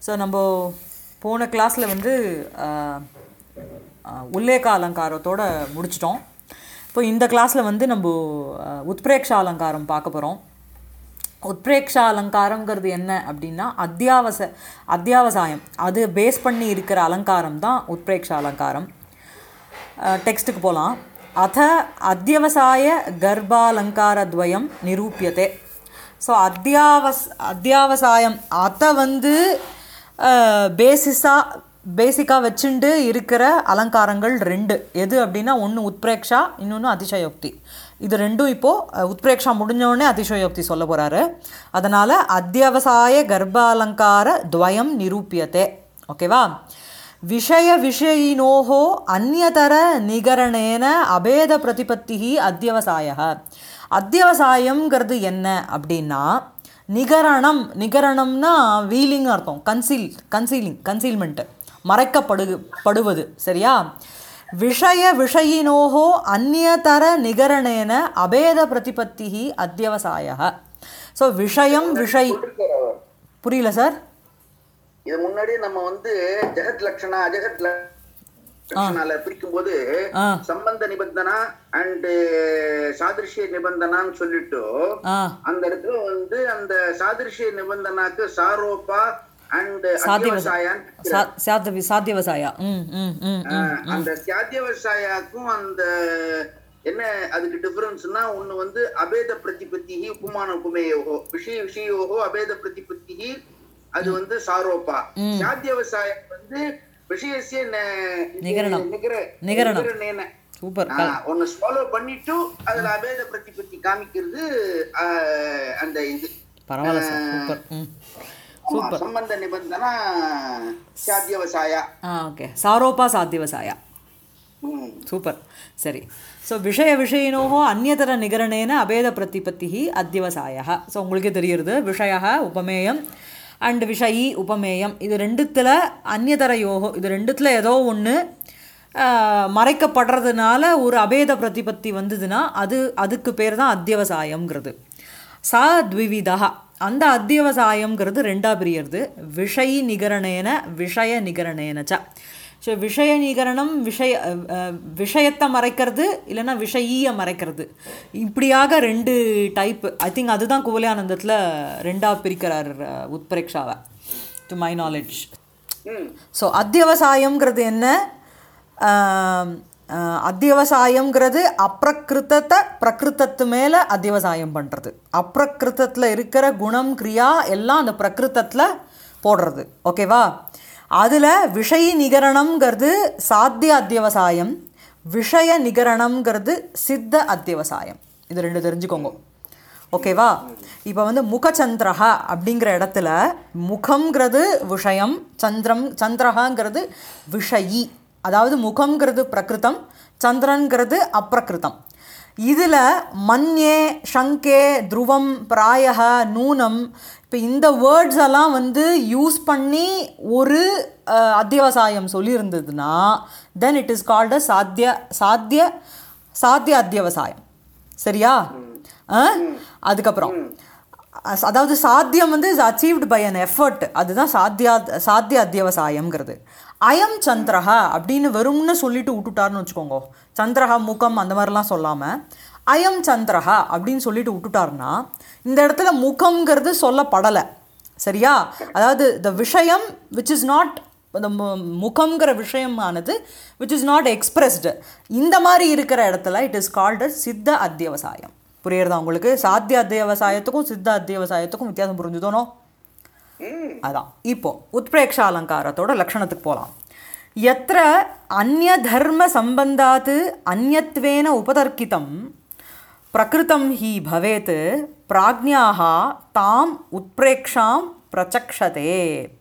So நம்ம போன கிளாஸில் வந்து ஆஹ், ஆஹ், உல்லேக அலங்காரத்தோட முடிச்சிட்டோம் இப்போ இந்த கிளாஸில் வந்து நம்ம ஆஹ், உத்பிரேக்ஷ அலங்காரம் பார்க்க போகிறோம் உத்பிரேக்ஷா அலங்காரங்கிறது என்ன அப்படின்னா அத்தியாவச அத்தியாவசாயம் அது பேஸ் பண்ணி இருக்கிற அலங்காரம் தான் உத்பிரேக்ஷா அலங்காரம் டெக்ஸ்ட்டுக்கு போகலாம் அத அத்தியவசாய கர்ப்பாலங்காரத்வயம் நிரூபியதே ஸோ அத்தியாவஸ் அத்தியாவசாயம் அதை வந்து பேசிஸாக பேசிக்காக வச்சுண்டு இருக்கிற அலங்காரங்கள் ரெண்டு எது அப்படின்னா ஒன்று உத்பிரேக்ஷா இன்னொன்று அதிசயோக்தி இது ரெண்டும் இப்போது உத்பிரேக்ஷா முடிஞ்சோடனே அதிசயோக்தி சொல்ல போகிறாரு அதனால் அத்தியாவசாய கர்ப்பாலங்கார துவயம் நிரூபியதே ஓகேவா விஷய விஷயினோஹோ அந்நியதர நிகரணேன அபேத பிரதிபத்தி அத்தியவசாய அத்தியவசாயம்ங்கிறது என்ன அப்படின்னா நிகரணம் நிகரணம்னா வீலிங் அர்த்தம் கன்சீல் கன்சீலிங் கன்சீல்மெண்ட்டு மறைக்கப்படு படுவது சரியா விஷய விஷயினோஹோ அந்நியதர நிகரணேன அபேத பிரதிபத்தி அத்தியவசாய ஸோ விஷயம் விஷய் புரியல சார் இது முன்னாடி நம்ம வந்து ஜெகத் லட்சணா அஜகத் லட்சணால பிரிக்கும் போது ஆ சம்பந்த நிபந்தனா அண்ட் சாதிருஷ்ய நிபந்தனான்னு சொல்லிட்டு ஆ அந்த இடத்துல வந்து அந்த சாதிருஷ்ய நிபந்தனாக்கு சாரோப்பா அண்ட் சாத்தியவச- அத்தியவசாயான் சா சாத்திய சாத்தியவசாயா ம் ம் ம் ம் அந்த சாத்தியவசாயாக்கும் அந்த என்ன அதுக்கு டிஃபரன்ஸ்னா ஒண்ணு வந்து அபேத பிரதிபத்தி உபமான உபமேயோகோ விஷய விஷயோகோ அபேத பிரதிபத்தி அது வந்து சாரோப்பா சாத்தியவசாயம் வந்து விஷயசிய ந- நிகரணம். நிகர நிகரணம். நிகரணேன. சூப்பர் ஆ, ஒண்ணு ஃபாலோ பண்ணிட்டு அதுல அபேத பிரதிபத்தி காமிக்கிறது ஆ, அந்த இது பரவாயில்ல சார் சூப்பர் ம் ஆமா, சம்பந்த நிபந்தனா சாத்தியவசாயா ஆ ஓகே சாரோப்பா சாத்தியவசாயா ம் சூப்பர் சரி ஸோ விஷய விஷயினோகோ அந்நியதர நிகரணேன அபேத பிரதிபத்தி அத்தியவசாய ஸோ உங்களுக்கே தெரியுது விஷய உபமேயம் அண்ட் விஷயி உபமேயம் இது ரெண்டுத்தில் அந்நியதரையோகோ இது ரெண்டுத்தில் ஏதோ ஒன்று மறைக்கப்படுறதுனால ஒரு அபேத பிரதிபத்தி வந்ததுன்னா அது அதுக்கு பேர் தான் அத்தியவசாயம்ங்கிறது சா த்விவிதா அந்த அத்தியவசாயம்ங்கிறது ரெண்டா பிரியறது விஷயி நிகரணேன விஷய நிகரணேன ச ஸோ விஷய நிகரணம் விஷய அஹ், அஹ், விஷயத்தை மறைக்கிறது இல்லைன்னா விஷயீய மறைக்கிறது இப்படியாக ரெண்டு டைப்பு ஐ திங்க் அதுதான் குவலியானந்தத்தில் ரெண்டாக பிரிக்கிறார் அஹ், உத்பிரேக்ஷாவை to my knowledge hmm so அத்தியவசாயம்ங்கிறது என்ன ஆம், ஆஹ், அத்தியவசாயம்ங்கிறது அப்பிரகிருத்தத்தை பிரகிருத்தத்து மேலே அத்தியவசாயம் பண்ணுறது அப்பிரகிருத்தத்தில் இருக்கிற குணம் கிரியா எல்லாம் அந்த பிரகிருத்தத்தில் போடுறது ஓகேவா அதில் விஷய நிகரணம்ங்கிறது சாத்திய அத்தியவசாயம் விஷய நிகரணம்ங்கிறது சித்த அத்தியவசாயம் இது ரெண்டு தெரிஞ்சுக்கோங்க ஓகேவா இப்போ வந்து முகச்சந்திரஹா அப்படிங்கிற இடத்துல முகம்ங்கிறது விஷயம் சந்திரம் சந்திரஹாங்கிறது விஷயி அதாவது முகம்ங்கிறது பிரகிருதம் சந்திரன்கிறது அப்பிரகிருதம் இதில் மன்யே ஷங்கே துருவம் பிராயக நூனம் இப்போ இந்த வேர்ட்ஸ் எல்லாம் வந்து யூஸ் பண்ணி ஒரு அஹ், அத்தியவசாயம் சொல்லியிருந்ததுன்னா தென் இட் இஸ் கால்டு சாத்திய சாத்திய சாத்திய அத்தியவசாயம் சரியா ஆ? அதுக்கப்புறம் அஸ்- அதாவது சாத்தியம் வந்து is achieved by an effort அதுதான் சாத்தியா சாத்திய அத்தியவசாயம்ங்கிறது அயம் சந்திரஹா அப்படின்னு வெறும்னு சொல்லிட்டு விட்டுட்டாருன்னு வச்சுக்கோங்க சந்திரஹா முகம் அந்த மாதிரிலாம் சொல்லாமல் அயம் சந்திரஹா அப்படின்னு சொல்லிட்டு விட்டுட்டாருன்னா இந்த இடத்துல முகம்ங்கிறது சொல்லப்படலை சரியா அதாவது த விஷயம் விச் இஸ் நாட் அந்த மு- முகம்ங்கிற விஷயமானது விச் இஸ் நாட் எக்ஸ்பிரஸ்டு இந்த மாதிரி இருக்கிற இடத்துல இட் இஸ் கால்டு சித்த அத்தியவசாயம் புரியுறதா உங்களுக்கு சாத்திய அத்தியவசாயத்துக்கும் சித்த அத்தியவசாயத்துக்கும் வித்தியாசம் புரிஞ்சுதோனோ ம் அதான் இப்போ உத்பிரேக்ஷா அலங்காரத்தோட லக்ஷணத்துக்கு போகலாம் எத்திர அந்நிய தர்ம சம்பந்தாத் அந்யத்வேன உபதர்க்கிதம் பிரகிருதம் ஹி பவேத் பிராஜ்ஞாக தாம் உத்பிரேக்ஷாம் பிரச்சக்ஷதே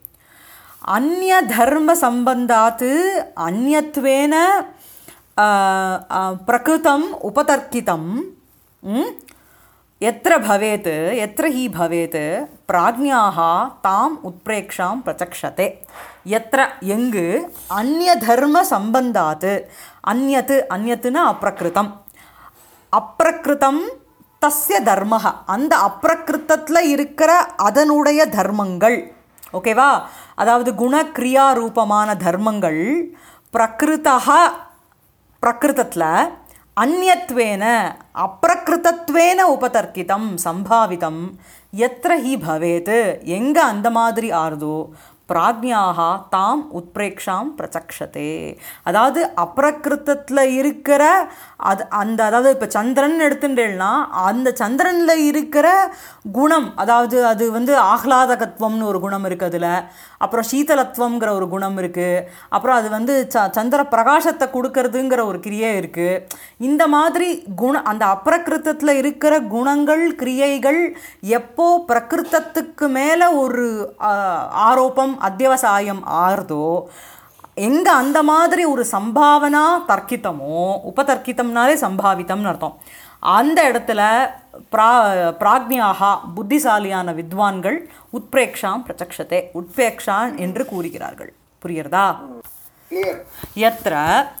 அந்நிய தர்ம சம்பந்தாத் அந்யத்வேன ஆ, ஆ, பிரகிருதம் உபதர்க்கிதம் ம்? எத்திர பவேத் எத்திர ஹி பவேத் பிராஜ்ஞாக தாம் உத்பிரேக்ஷாம் பிரச்சக்ஷதே எத்திர எங்கு அந்நிய தர்ம சம்பந்தாத் அந்யத்து அந்யத்துனா அப்பிரகிருதம் அப்பிரகிருதம் தஸ்ய தர்மக அந்த அப்பிரகிருத்தத்தில் இருக்கிற அதனுடைய தர்மங்கள் ஓகேவா அதாவது குணக்ரியா ரூபமான தர்மங்கள் பிரகிருதா பிரகிருதத்தில் அந்யத்வேன அப்பிரகிருதத்வேன உபதர்க்கிதம் சம்பாவிதம் எத்திர ஹி பவேத் எங்கே அந்த மாதிரி ஆறுதோ பிராக்ஞாக தாம் உத்பிரேக்ஷாம் பிரச்சக்ஷதே அதாவது அப்பிரகிருத்தத்தில் இருக்கிற அது அந்த அதாவது இப்போ சந்திரன் எடுத்துட்டேன்னா அந்த சந்திரனில் இருக்கிற குணம் அதாவது அது வந்து ஆஹ்லாதகத்துவம்னு ஒரு குணம் இருக்குது அதில் அப்புறம் சீதலத்துவங்கிற ஒரு குணம் இருக்குது அப்புறம் அது வந்து ச சந்திர பிரகாசத்தை கொடுக்கறதுங்கிற ஒரு கிரியை இருக்குது இந்த மாதிரி குண அந்த அப்பிரகிருத்தத்தில் இருக்கிற குணங்கள் கிரியைகள் எப்போ பிரகிருத்தத்துக்கு மேலே ஒரு ஆ, ஆரோப்பம் அத்தியவசாயம் ஆறுதோ எங்கே அந்த மாதிரி ஒரு சம்பாவனா தர்க்கித்தமோ உபதர்க்கித்தம்னாலே சம்பாவித்தம்னு அர்த்தம் அந்த இடத்துல பிரா பிராக்ஞியாக புத்திசாலியான வித்வான்கள் உத்பிரேக்ஷாம் பிரச்சக்ஷதே உத்பேக்ஷான் என்று கூறுகிறார்கள் புரியுறதா கிளியர் यत्र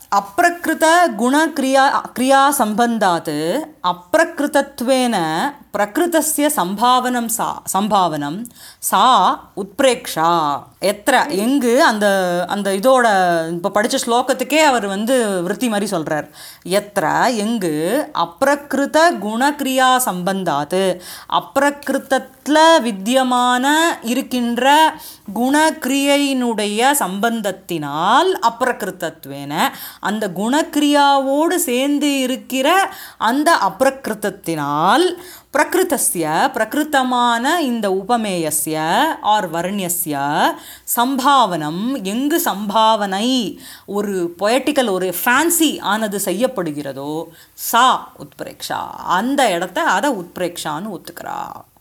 अप्रकृतगुणक्रिया क्रियासम्बन्धात् अप्रकृतत्वेन प्रकृतस्य सम्भावनं सा सम्भावनं सा உத்பிரேக்ஷா எத்திர எங்கு அந்த அந்த இதோட இப்போ படித்த ஸ்லோகத்துக்கே அவர் வந்து விருத்தி மாதிரி சொல்கிறார் எத்திர எங்கு அப்பிரகிருத குணக்ரியா சம்பந்தாத்து அப்பிரகிருத்தத்தில் வித்தியமான இருக்கின்ற குணக்ரியையினுடைய சம்பந்தத்தினால் அப்பிரகிருத்தத்வேன அந்த குணக்ரியாவோடு சேர்ந்து இருக்கிற அந்த அப்பிரகிருத்தத்தினால் பிரகிருத்தஸ்ய பிரகிருத்தமான இந்த உபமேயஸ்ய ஆர் வர்ணியஸ்ய சம்பாவனம் எங்கு சம்பாவனை ஒரு பொயட்டிக்கல் ஒரு ஃபேன்சி ஆனது செய்யப்படுகிறதோ சா உத்பிரேக்ஷா அந்த இடத்த அதை உத்பிரேக்ஷான்னு ஒத்துக்கிறா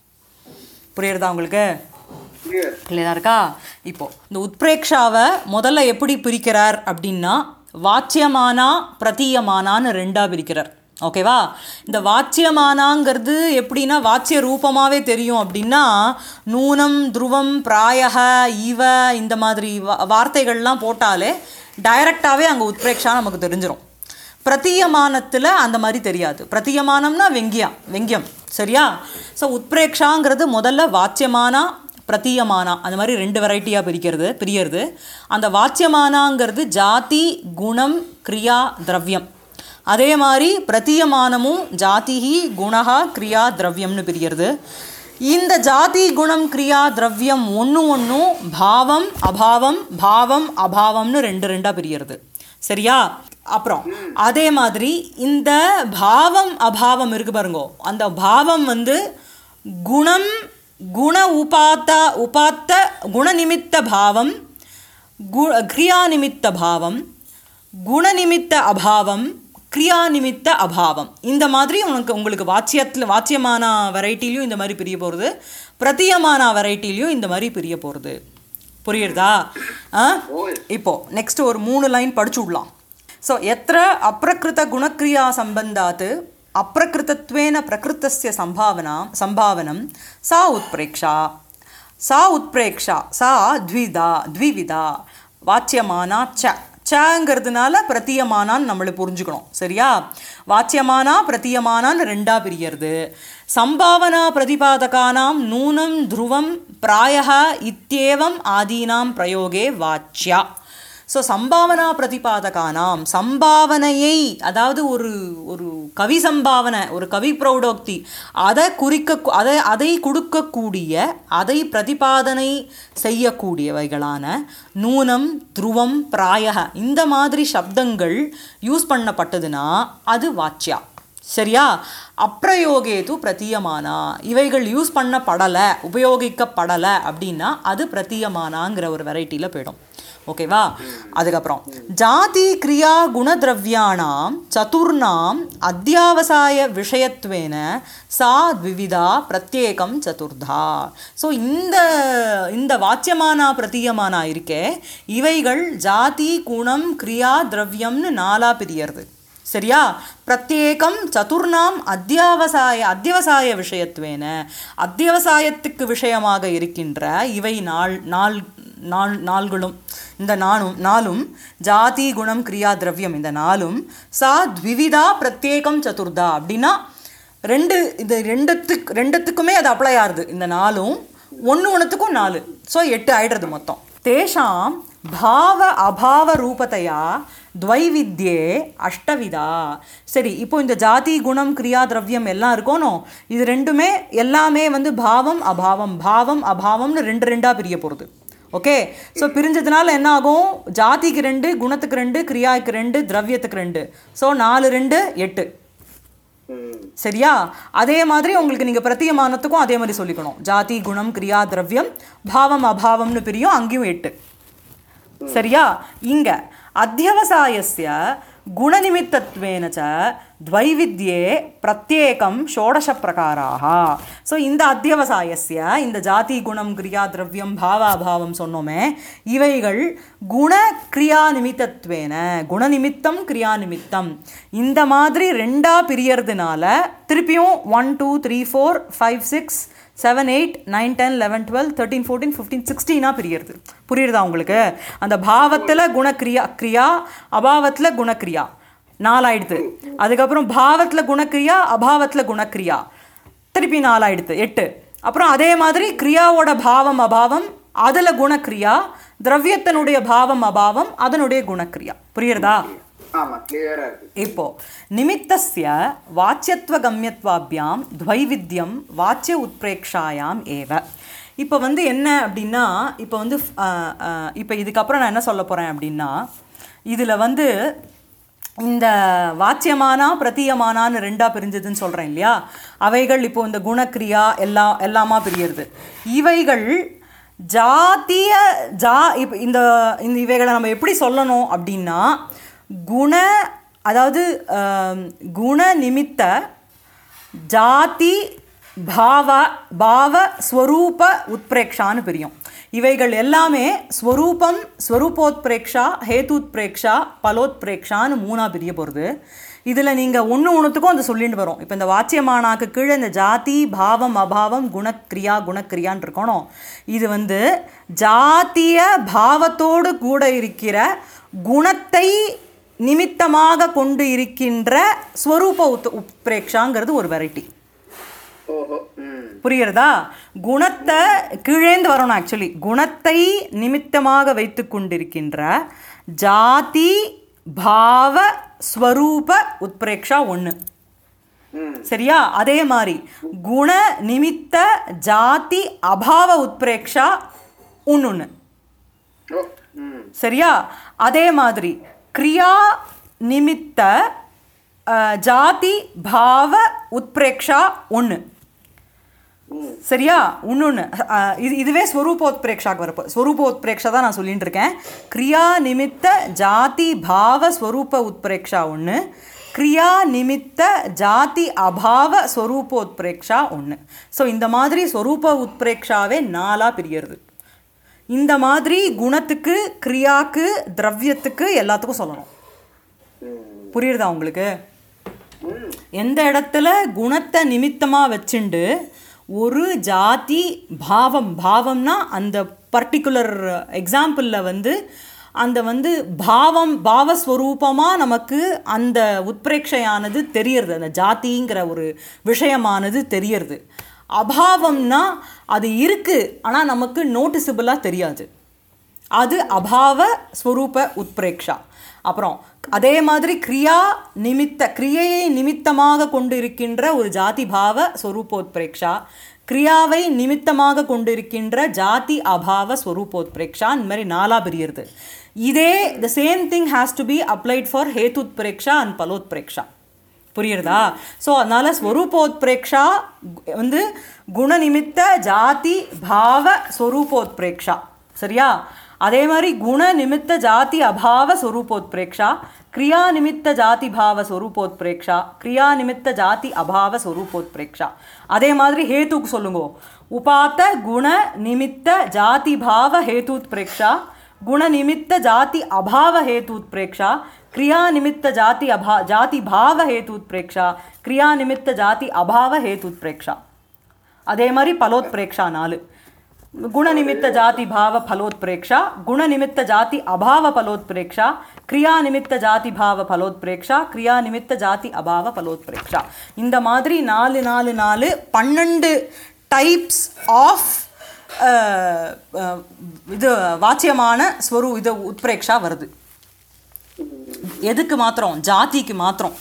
புரியுறதா உங்களுக்கு கிளியர் கிளியராக இருக்கா இப்போ இந்த உத்பிரேக்ஷாவை முதல்ல எப்படி பிரிக்கிறார் அப்படின்னா வாச்சியமானா பிரதீயமானான்னு ரெண்டா பிரிக்கிறார் ஓகேவா இந்த வாச்சியமானாங்கிறது எப்படின்னா வாச்சிய ரூபமாகவே தெரியும் அப்படின்னா நூனம் துருவம் பிராயக இவ இந்த மாதிரி வா- வார்த்தைகள்லாம் போட்டாலே டைரக்டாகவே அங்கே உத்பிரேக்ஷா நமக்கு தெரிஞ்சிரும் பிரதீயமானத்தில் அந்த மாதிரி தெரியாது பிரதீயமானம்னா வெங்கியம் வெங்கியம் சரியா ஸோ உத்பிரேக்ஷாங்கிறது முதல்ல வாச்சியமானா பிரதீயமானா அந்த மாதிரி ரெண்டு வெரைட்டியாக பிரிக்கிறது பிரியறது அந்த வாச்சியமானாங்கிறது ஜாதி குணம் கிரியா திரவியம் அதே மாதிரி பிரதீயமானமும் ஜாதிஹி குணஹா கிரியா திரவியம்னு பிரியறது இந்த ஜாதி குணம் கிரியா திரவியம் ஒன்று ஒன்றும் பாவம் அபாவம் பாவம் அபாவம்னு ரெண்டு ரெண்டாக பிரியறது சரியா அப்புறம் அதே மாதிரி இந்த பாவம் அபாவம் இருக்கு பாருங்கோ அந்த பாவம் வந்து குணம் குண உபாத்த உபாத்த குணநிமித்த பாவம் கு கிரியாநிமித்த பாவம் குணநிமித்த அபாவம் கிரியாநிமித்த அபாவம் இந்த மாதிரி உனக்கு உங்களுக்கு வாச்சியத்தில் வாச்சியமான வெரைட்டிலையும் இந்த மாதிரி பிரிய போகிறது பிரத்தியமான வெரைட்டிலையும் இந்த மாதிரி பிரிய போகிறது புரியுறதா ஆ இப்போ நெக்ஸ்ட் ஒரு மூணு லைன் படிச்சு விடலாம் ஸோ எத்திர அப்பிரகிருத குணக்ரியா சம்பந்தாத் அப்பிரகிருத்தத்வேன பிரகிருத்தஸ்ய சம்பாவனா சம்பாவனம் சா உத்பிரேக்ஷா சா உத்பிரேக்ஷா சா த்விதா த்விவிதா வாச்சியமானா ச சங்கிறதுனால பிரத்தியமானான்னு நம்மளை புரிஞ்சுக்கணும் சரியா வாச்சியமானா பிரத்தியமானான்னு ரெண்டா பிரியறது சம்பாவனா பிரதிபாதகானாம் நூனம் துருவம் பிராயः இத்தியேவம் ஆதீனாம் பிரயோகே வாச்சியா ஸோ சம்பாவனா பிரதிபாதகானாம் சம்பாவனையை அதாவது ஒரு ஒரு கவி சம்பாவனை ஒரு கவி பிரௌடோக்தி அதை குறிக்க அதை அதை கொடுக்கக்கூடிய அதை பிரதிபாதனை செய்யக்கூடியவைகளான நூனம் துருவம் பிராயக இந்த மாதிரி சப்தங்கள் யூஸ் பண்ணப்பட்டதுன்னா அது வாச்சியா சரியா அப்பிரயோகேது பிரதீயமானா இவைகள் யூஸ் பண்ணப்படலை உபயோகிக்கப்படலை அப்படின்னா அது பிரதீயமானாங்கிற ஒரு வெரைட்டியில் போயிடும் ஓகேவா அதுக்கப்புறம் ஜாதி கிரியா குணதிரவியாணாம் சதுர்ணாம் அத்தியாவசாய விஷயத்வேன சா த்விவிதா பிரத்யேகம் சதுர்தா ஸோ இந்த இந்த வாச்சியமானா பிரதீயமானா இருக்கே இவைகள் ஜாதி குணம் கிரியா திரவியம்னு நாலா பிரியறது சரியா பிரத்யேகம் சதுர்ணாம் அத்தியாவசாய அத்தியவசாய விஷயத்வேன அத்தியவசாயத்துக்கு விஷயமாக இருக்கின்ற இவை நாள் நாள் நாள் நாள்களும் இந்த நாளும் நாளும் ஜாதி குணம் கிரியா திரவியம் இந்த நாளும் சா த்விவிதா பிரத்யேகம் சதுர்தா அப்படின்னா ரெண்டு இந்த ரெண்டுத்துக்கு ரெண்டுத்துக்குமே அது அப்ளை ஆகுது இந்த நாளும் ஒன்று ஒன்றுத்துக்கும் நாலு ஸோ எட்டு ஆயிடுறது மொத்தம் தேஷாம் பாவ அபாவ ரூபத்தையா துவைவித்யே அஷ்டவிதா சரி இப்போ இந்த ஜாதி குணம் கிரியா திரவியம் எல்லாம் இருக்கணும் இது ரெண்டுமே எல்லாமே வந்து பாவம் அபாவம் பாவம் அபாவம்னு ரெண்டு ரெண்டாக பிரிய போகிறது ஓகே ஸோ பிரிஞ்சதுனால என்ன ஆகும் ஜாதிக்கு ரெண்டு குணத்துக்கு ரெண்டு கிரியாவுக்கு ரெண்டு திரவியத்துக்கு ரெண்டு ஸோ நாலு ரெண்டு எட்டு ம் சரியா அதே மாதிரி உங்களுக்கு நீங்கள் பிரத்தியமானத்துக்கும் அதே மாதிரி சொல்லிக்கணும் ஜாதி குணம் கிரியா திரவியம் பாவம் அபாவம்னு பிரியும் அங்கேயும் எட்டு சரியா இங்க அத்தியவசாயஸ்ய குணநிமித்தத்வேன ச द्वैविध्ये பிரத்யேகம் ஷோடச பிரகாராக ஸோ இந்த அத்தியவசாயஸ்ய இந்த ஜாதி குணம் கிரியா திரவியம் பாவாபாவம் சொன்னோமே இவைகள் குண கிரியா நிமித்தத்வேன குணநிமித்தம் கிரியா நிமித்தம் இந்த மாதிரி ரெண்டா பிரியறதுனால திருப்பியும் one two three four five six seven eight nine ten eleven twelve thirteen fourteen fifteen சிக்ஸ்டீனாக பிரியுறது புரியுறதா உங்களுக்கு அந்த பாவத்தில் குணக்ரியா கிரியா அபாவத்தில் குணக்ரியா நாலாயிடுது அதுக்கப்புறம் பாவத்தில் குணக்ரியா அபாவத்தில் குணக்ரியா திருப்பி நாலாயிடுது எட்டு அப்புறம் அதே மாதிரி கிரியாவோட பாவம் அபாவம் அதில் குணக்ரியா திரவியத்தினுடைய பாவம் அபாவம் அதனுடைய குணக்ரியா புரியுறதா ஆமா கிளியரா இருக்கு இப்போ நிமித்தஸ்ய வாச்சியத்துவ கம்யத்வாபியாம் துவைவித்யம் வாச்சிய உத்பிரேக்ஷாயாம் ஏவ இப்போ வந்து என்ன அப்படின்னா இப்போ வந்து அஹ், அஹ், இப்போ இதுக்கப்புறம் நான் என்ன சொல்ல போகிறேன் அப்படின்னா இதில் வந்து இந்த வாச்சியமானா பிரத்தியமானான்னு ரெண்டாக பிரிஞ்சதுன்னு சொல்கிறேன் இல்லையா அவைகள் இப்போ இந்த குணக்ரியா எல்லா எல்லாமா பிரியறது இவைகள் ஜாத்திய ஜா இப்போ இந்த இந்த இவைகளை நம்ம எப்படி சொல்லணும் அப்படின்னா குண அதாவது ஆம், குண நிமித்த ஜாதி பாவ பாவ ஸ்வரூப உத்பிரேக்ஷான்னு பிரியும் இவைகள் எல்லாமே ஸ்வரூபம் ஸ்வரூபோத்பிரேக்ஷா ஹேதுத்பிரேக்ஷா பலோத்பிரேக்ஷான்னு மூணா பிரிய போகிறது இதில் நீங்கள் ஒன்று ஒன்றுத்துக்கும் அது சொல்லிட்டு வரும் இப்போ இந்த வாச்சியமானாக்கு கீழே இந்த ஜாதி பாவம் அபாவம் குணக்ரியா குணக்ரியான்னு இருக்கணும் இது வந்து ஜாத்திய பாவத்தோடு கூட இருக்கிற குணத்தை நிமித்தமாக கொண்டு இருக்கின்ற ஸ்வரூப உத் உத்பிரேக்ஷாங்கிறது ஒரு வெரைட்டி ஓஹோ ம் புரியுறதா குணத்தை கீழேந்து வரணும் ஆக்சுவலி குணத்தை நிமித்தமாக வைத்து கொண்டிருக்கின்ற ஜாதி பாவ ஸ்வரூப உத்பிரேக்ஷா ஒன்று ம் சரியா அதே மாதிரி குண நிமித்த ஜாதி அபாவ உத்பிரேக்ஷா ஒன்று ஓ ம் சரியா அதே மாதிரி கிரியா நிமித்த அஹ், ஜாதி பாவ உத்பிரேக்ஷா ஒன்று ம் சரியா இன்னொன்று இது இதுவே ஸ்வரூபோத்பிரேக்ஷாக்கு வரப்போ ஸ்வரூபோத்பிரேக்ஷா தான் நான் சொல்லிட்டு இருக்கேன் கிரியா நிமித்த ஜாதி பாவ ஸ்வரூப உத்பிரேக்ஷா ஒன்று கிரியா நிமித்த ஜாதி அபாவ ஸ்வரூபோத்பிரேக்ஷா ஒன்று ஸோ இந்த மாதிரி ஸ்வரூப உத்பிரேக்ஷாவே நாலாக பிரியறது இந்த மாதிரி குணத்துக்கு கிரியாக்கு திரவியத்துக்கு எல்லாத்துக்கும் சொல்லணும் ம் புரியுறதா உங்களுக்கு ம் எந்த இடத்துல குணத்தை நிமித்தமாக வச்சுண்டு ஒரு ஜாதி பாவம் பாவம்னா அந்த பர்டிகுலர் எக்ஸாம்பிளில் வந்து அந்த வந்து பாவம் பாவஸ்வரூபமாக நமக்கு அந்த உத்பிரேட்சையானது தெரியறது அந்த ஜாதிங்கிற ஒரு விஷயமானது தெரியறது அபாவம்னா அது இருக்குது ஆனால் நமக்கு நோட்டிசபிளாக தெரியாது அது அபாவ ஸ்வரூப உத்பிரேக்ஷா அப்புறம் அதே மாதிரி கிரியா நிமித்த கிரியையை நிமித்தமாக கொண்டு இருக்கின்ற ஒரு ஜாதி பாவ ஸ்வரூபோத்பிரேக்ஷா கிரியாவை நிமித்தமாக கொண்டிருக்கின்ற ஜாதி அபாவ ஸ்வரூபோத்பிரேக்ஷா இந்த மாதிரி நாலா பிரியறது இதே the same thing has to be applied for ஹேத்துத்பிரேக்ஷா அண்ட் பலோத்பிரேக்ஷா புரியுறதா ஸோ அதனால ஸ்வரூபோத்பிரேக்ஷா கு- வந்து குணநிமித்த ஜாதி பாவ ஸ்வரூபோத்பிரேக்ஷா சரியா அதே மாதிரி குண நிமித்த ஜாதி அபாவ ஸ்வரூபோத்பிரேக்ஷா கிரியா நிமித்த ஜாதி பாவ ஸ்வரூபோத்பிரேக்ஷா கிரியா நிமித்த ஜாதி அபாவ ஸ்வரூபோத்பிரேக்ஷா அதே மாதிரி ஹேத்துக்கு சொல்லுங்க உபாத்த குண நிமித்த ஜாதி பாவ ஹேத்துத்பிரேக்ஷா ಗುಣ ನಿಮಿತ್ತ ಜಾತಿ ಅಭಾವ ಹೇತುತ್ಪ್ರೇಕ್ಷ ಕ್ರಿಯಾ ನಿಮಿತ್ತ ಜಾತಿ ಅಭಾ ಜಾತಿ ಭಾವ ಹೇತುತ್ಪ್ರೇಕ್ಷ ಕ್ರಿಯಾ ನಿಮಿತ್ತ ಜಾತಿ ಅಭಾವ ಹೇತುತ್ಪ್ರೇಕ್ಷ அதே மாதிரி பலோத்பிரேக்ஷா நாலு குணநிமித்த ஜாதி பாவ பலோத்பிரேக்ஷா குணநிமித்த ஜாதி அபாவ பலோத்பிரேக்ஷா கிரியா நிமித்த ஜாதி பாவ பலோத்பிரேக்ஷா கிரியா நிமித்த ஜாதி அபாவ பலோத்பிரேக்ஷா இந்த மாதிரி நாலு நாலு நாலு பன்னெண்டு டைப்ஸ் ஆஃப் அஹ், அஹ், இது வாச்சியமான ஸ்வரு இது உத்பிரேக்ஷா வருது எதுக்கு மாத்திரம் ஜாதிக்கு மாத்திரம்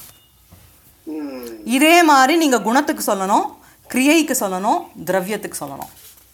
ம். இதே மாதிரி நீங்கள் குணத்துக்கு சொல்லணும் கிரியைக்கு சொல்லணும் திரவியத்துக்கு சொல்லணும்